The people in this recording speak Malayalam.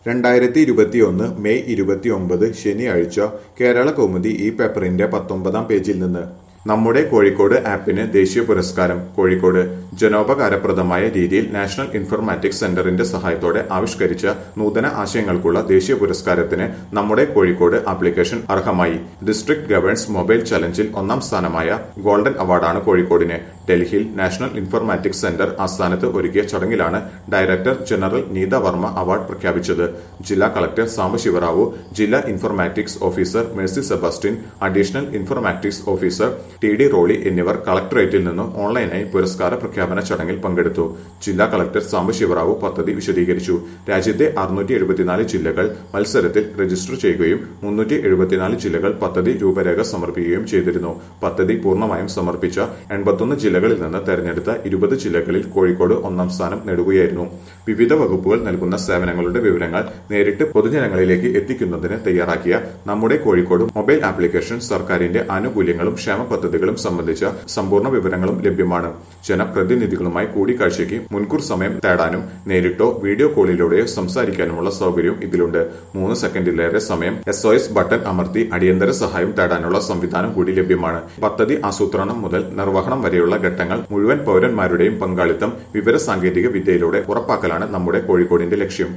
രണ്ടായിരത്തി ഇരുപത്തിയൊന്ന് മെയ് ഇരുപത്തിയൊമ്പത് ശനിയാഴ്ച കേരള കൗമുദി ഈ പേപ്പറിന്റെ പത്തൊമ്പതാം പേജിൽ നിന്ന് നമ്മുടെ കോഴിക്കോട് ആപ്പിന് ദേശീയ പുരസ്കാരം കോഴിക്കോട് ജനോപകാരപ്രദമായ രീതിയിൽ നാഷണൽ ഇൻഫർമാറ്റിക്സ് സെന്ററിന്റെ സഹായത്തോടെ ആവിഷ്കരിച്ച നൂതന ആശയങ്ങൾക്കുള്ള ദേശീയ പുരസ്കാരത്തിന് നമ്മുടെ കോഴിക്കോട് ആപ്ലിക്കേഷൻ അർഹമായി ഡിസ്ട്രിക്ട് ഗവേൺസ് മൊബൈൽ ചലഞ്ചിൽ ഒന്നാം സ്ഥാനമായ ഗോൾഡൻ അവാർഡാണ് കോഴിക്കോടിന് ഡൽഹിയിൽ നാഷണൽ ഇൻഫർമാറ്റിക്സ് സെന്റർ ആസ്ഥാനത്ത് ഒരുക്കിയ ചടങ്ങിലാണ് director general Neeta Varma award പ്രഖ്യാപിച്ചത് ജില്ലാ കളക്ടർ സാംബശിവറാവു ജില്ലാ informatics officer Mercy Sebastian additional informatics officer T D Roli എന്നിവർ കളക്ടറേറ്റിൽ നിന്നും ഓൺലൈനായി പുരസ്കാര പ്രഖ്യാപന ചടങ്ങിൽ പങ്കെടുത്തു ജില്ലാ കളക്ടർ സാംബശിവറാവു പദ്ധതി വിശദീകരിച്ചു രാജ്യത്തെ അറുന്നൂറ്റി എഴുപത്തിനാല് ജില്ലകൾ മത്സരത്തിൽ രജിസ്റ്റർ ചെയ്യുകയും മുന്നൂറ്റി എഴുപത്തിനാല് ജില്ലകൾ പദ്ധതി രൂപരേഖ സമർപ്പിക്കുകയും ചെയ്തിരുന്നു പദ്ധതി പൂർണ്ണമായും സമർപ്പിച്ച എൺപത്തൊന്ന് ജില്ലകളിൽ നിന്ന് തെരഞ്ഞെടുത്ത ഇരുപത് ജില്ലകളിൽ കോഴിക്കോട് ഒന്നാം സ്ഥാനം നേടുകയായിരുന്നു വിവിധ വകുപ്പുകൾ നൽകുന്ന സേവനങ്ങളുടെ വിവരങ്ങൾ നേരിട്ട് പൊതുജനങ്ങളിലേക്ക് എത്തിക്കുന്നതിന് തയ്യാറാക്കിയ നമ്മുടെ കോഴിക്കോട് മൊബൈൽ ആപ്ലിക്കേഷൻ സർക്കാരിന്റെ ആനുകൂല്യങ്ങളും ക്ഷേമ പദ്ധതികളും സംബന്ധിച്ച സമ്പൂർണ്ണ വിവരങ്ങളും ലഭ്യമാണ് ജനപ്രതിനിധികളുമായി കൂടിക്കാഴ്ചയ്ക്ക് മുൻകൂർ സമയം തേടാനും നേരിട്ടോ വീഡിയോ കോളിലൂടെയോ സംസാരിക്കാനുമുള്ള സൗകര്യവും ഇതിലുണ്ട് മൂന്ന് സെക്കൻഡിലേറെ സമയം എസ് ഒ എസ് ബട്ടൺ അമർത്തി അടിയന്തര സഹായം തേടാനുള്ള സംവിധാനം കൂടി ലഭ്യമാണ് പദ്ധതി ആസൂത്രണം മുതൽ നിർവഹണം വരെയുള്ള ഘട്ടങ്ങൾ മുഴുവൻ പൗരന്മാരുടെയും പങ്കാളിത്തം വിവര സാങ്കേതിക വിദ്യയിലൂടെ ഉറപ്പാക്കലാണ് നമ്മുടെ കോഴിക്കോടിന്റെ ലക്ഷ്യം